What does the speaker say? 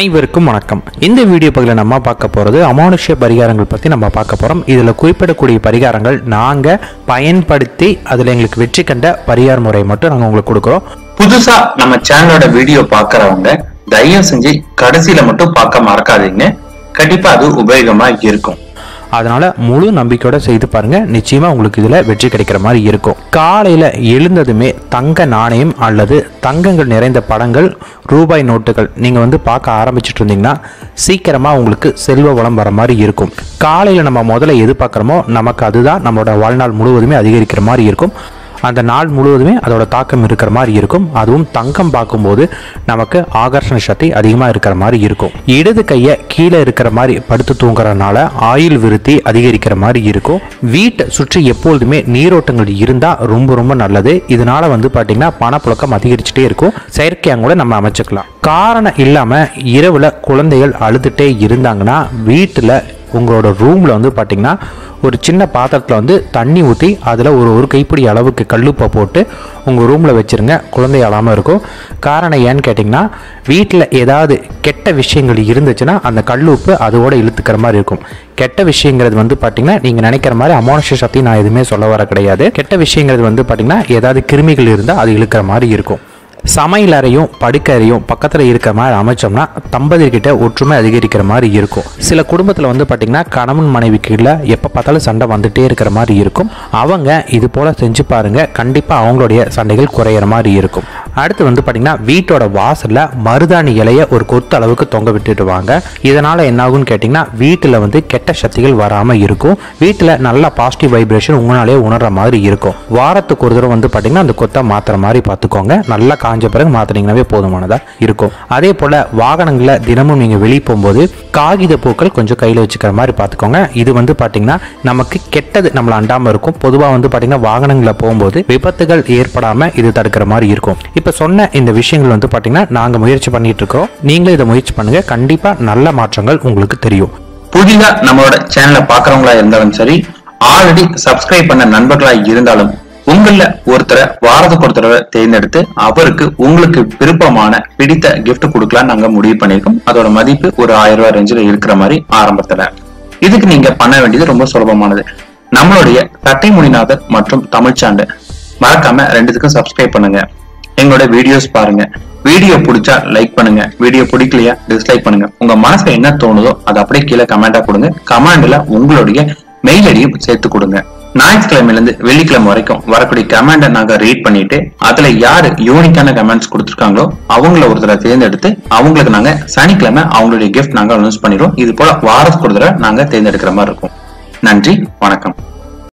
அனைவருக்கும் வணக்கம் இந்த வீடியோ பகுதியில் நம்ம பார்க்க போகிறது அமானுஷ்ய பரிகாரங்கள் பற்றி நம்ம பார்க்க போகிறோம் இதில் குறிப்பிடக்கூடிய பரிகாரங்கள் நாங்கள் பயன்படுத்தி அதில் எங்களுக்கு வெற்றி கண்ட பரிகார முறை மட்டும் நாங்கள் உங்களுக்கு கொடுக்குறோம் புதுசா நம்ம சேனலோட வீடியோ பாக்குறவங்க தயவு செஞ்சு கடைசியில மட்டும் பார்க்க மறக்காதீங்க கண்டிப்பா அது உபயோகமா இருக்கும் அதனால முழு நம்பிக்கையோட செய்து பாருங்க நிச்சயமா உங்களுக்கு இதுல வெற்றி கிடைக்கிற மாதிரி இருக்கும் காலையில எழுந்ததுமே தங்க நாணயம் அல்லது தங்கங்கள் நிறைந்த படங்கள் ரூபாய் நோட்டுகள் நீங்க வந்து பார்க்க ஆரம்பிச்சிட்டு இருந்தீங்கன்னா சீக்கிரமா உங்களுக்கு செல்வ வளம் வர மாதிரி இருக்கும் காலையில நம்ம முதல்ல எது பார்க்குறோமோ நமக்கு அதுதான் நம்மளோட வாழ்நாள் முழுவதுமே அதிகரிக்கிற மாதிரி இருக்கும் அந்த நாள் முழுவதுமே அதோட தாக்கம் இருக்கிற மாதிரி இருக்கும் அதுவும் தங்கம் பார்க்கும்போது நமக்கு ஆகர்ஷண சக்தி அதிகமாக இருக்கிற மாதிரி இருக்கும் இடது கையை கீழே இருக்கிற மாதிரி படுத்து தூங்குறதுனால ஆயுள் விருத்தி அதிகரிக்கிற மாதிரி இருக்கும் வீட்டை சுற்றி எப்பொழுதுமே நீரோட்டங்கள் இருந்தால் ரொம்ப ரொம்ப நல்லது இதனால வந்து பார்த்தீங்கன்னா பணப்புழக்கம் அதிகரிச்சுட்டே இருக்கும் செயற்கையாக கூட நம்ம அமைச்சுக்கலாம் காரணம் இல்லாமல் இரவில் குழந்தைகள் அழுதுகிட்டே இருந்தாங்கன்னா வீட்டில் உங்களோட ரூமில் வந்து பார்த்தீங்கன்னா ஒரு சின்ன பாத்திரத்தில் வந்து தண்ணி ஊற்றி அதில் ஒரு ஒரு கைப்பிடி அளவுக்கு கல்லுப்பை போட்டு உங்கள் ரூமில் வச்சுருங்க குழந்தை அழாமல் இருக்கும் காரணம் ஏன்னு கேட்டிங்கன்னா வீட்டில் ஏதாவது கெட்ட விஷயங்கள் இருந்துச்சுன்னா அந்த கல்லுப்பு அதோட இழுத்துக்கிற மாதிரி இருக்கும் கெட்ட விஷயங்கிறது வந்து பார்த்தீங்கன்னா நீங்கள் நினைக்கிற மாதிரி அமானுஷ சக்தி நான் எதுவுமே சொல்ல வர கிடையாது கெட்ட விஷயங்கிறது வந்து பார்த்தீங்கன்னா ஏதாவது கிருமிகள் இருந்தால் அது இழுக்கிற மாதிரி இருக்கும் சமையல் அறையும் படுக்கறையும் பக்கத்தில் இருக்கிற மாதிரி அமைச்சோம்னா தம்பதியர்கிட்ட ஒற்றுமை அதிகரிக்கிற மாதிரி இருக்கும் சில குடும்பத்தில் வந்து பார்த்திங்கன்னா கணவன் மனைவிக்குள்ள எப்போ பார்த்தாலும் சண்டை வந்துட்டே இருக்கிற மாதிரி இருக்கும் அவங்க இது போல் செஞ்சு பாருங்க கண்டிப்பாக அவங்களுடைய சண்டைகள் குறையிற மாதிரி இருக்கும் அடுத்து வந்து பார்த்திங்கன்னா வீட்டோட வாசலில் மருதாணி இலையை ஒரு கொத்து அளவுக்கு தொங்க விட்டுட்டு வாங்க இதனால் என்ன ஆகும்னு கேட்டிங்கன்னா வீட்டில் வந்து கெட்ட சக்திகள் வராமல் இருக்கும் வீட்டில் நல்ல பாசிட்டிவ் வைப்ரேஷன் உங்களாலே உணர்ற மாதிரி இருக்கும் வாரத்துக்கு ஒரு தடவை வந்து பார்த்திங்கன்னா அந்த கொத்தை மாற்றுற மாதிரி பார்த்துக்கோங்க நல்லா காஞ்ச பிறகு மாற்றினீங்கன்னாவே போதுமானதாக இருக்கும் அதே போல் வாகனங்களில் தினமும் நீங்கள் வெளியே போகும்போது காகித பூக்கள் கொஞ்சம் கையில் வச்சுக்கிற மாதிரி பார்த்துக்கோங்க இது வந்து பார்த்திங்கன்னா நமக்கு கெட்டது நம்மளை அண்டாமல் இருக்கும் பொதுவாக வந்து பார்த்திங்கன்னா வாகனங்களில் போகும்போது விபத்துகள் ஏற்படாமல் இது தடுக்கிற மாதிரி இருக்கும் இப்போ சொன்ன இந்த விஷயங்கள் வந்து பார்த்திங்கன்னா நாங்கள் முயற்சி பண்ணிட்டு இருக்கோம் நீங்களும் இதை முயற்சி பண்ணுங்கள் கண்டிப்பாக நல்ல மாற்றங்கள் உங்களுக்கு தெரியும் புதிதா நம்மளோட சேனலை பாக்குறவங்களா இருந்தாலும் சரி ஆல்ரெடி சப்ஸ்கிரைப் பண்ண நண்பர்களா இருந்தாலும் உங்கள ஒருத்தரை வாரத்துக்கு ஒரு தடவை தேர்ந்தெடுத்து அவருக்கு உங்களுக்கு விருப்பமான பிடித்த gift கொடுக்கலாம் நாங்க முடிவு பண்ணியிருக்கோம் அதோட மதிப்பு ஒரு ஆயிரம் ரூபாய் ரேஞ்சில் இருக்கிற மாதிரி ஆரம்பத்துல இதுக்கு நீங்க பண்ண வேண்டியது ரொம்ப சுலபமானது நம்மளுடைய சட்டை மொழிநாதர் மற்றும் தமிழ்ச்சாண்டு மறக்காம ரெண்டுத்துக்கும் சப்ஸ்கிரைப் பண்ணுங்க எங்களோட வீடியோஸ் பாருங்க வீடியோ பிடிச்சா லைக் பண்ணுங்க வீடியோ பிடிக்கலையா டிஸ்லைக் பண்ணுங்க உங்க மனசுல என்ன தோணுதோ அதை அப்படியே கீழே கமெண்டா கொடுங்க கமெண்ட்ல உங்களுடைய மெயில் ஐடியும் சேர்த்து கொடுங்க ஞாயிற்றுக்கிழமையில இருந்து வெள்ளிக்கிழமை வரைக்கும் வரக்கூடிய கமெண்ட நாங்க ரீட் பண்ணிட்டு அதுல யாரு யூனிக்கான கமெண்ட்ஸ் கொடுத்துருக்காங்களோ அவங்கள ஒருத்தரை தேர்ந்தெடுத்து அவங்களுக்கு நாங்க சனிக்கிழமை அவங்களுடைய கிஃப்ட் நாங்க அனௌன்ஸ் பண்ணிடுவோம் இது போல வாரத்துக்கு ஒரு தடவை நாங்க தேர்ந்தெடுக்கிற மாதிரி இருக்கும் நன்றி வணக்கம்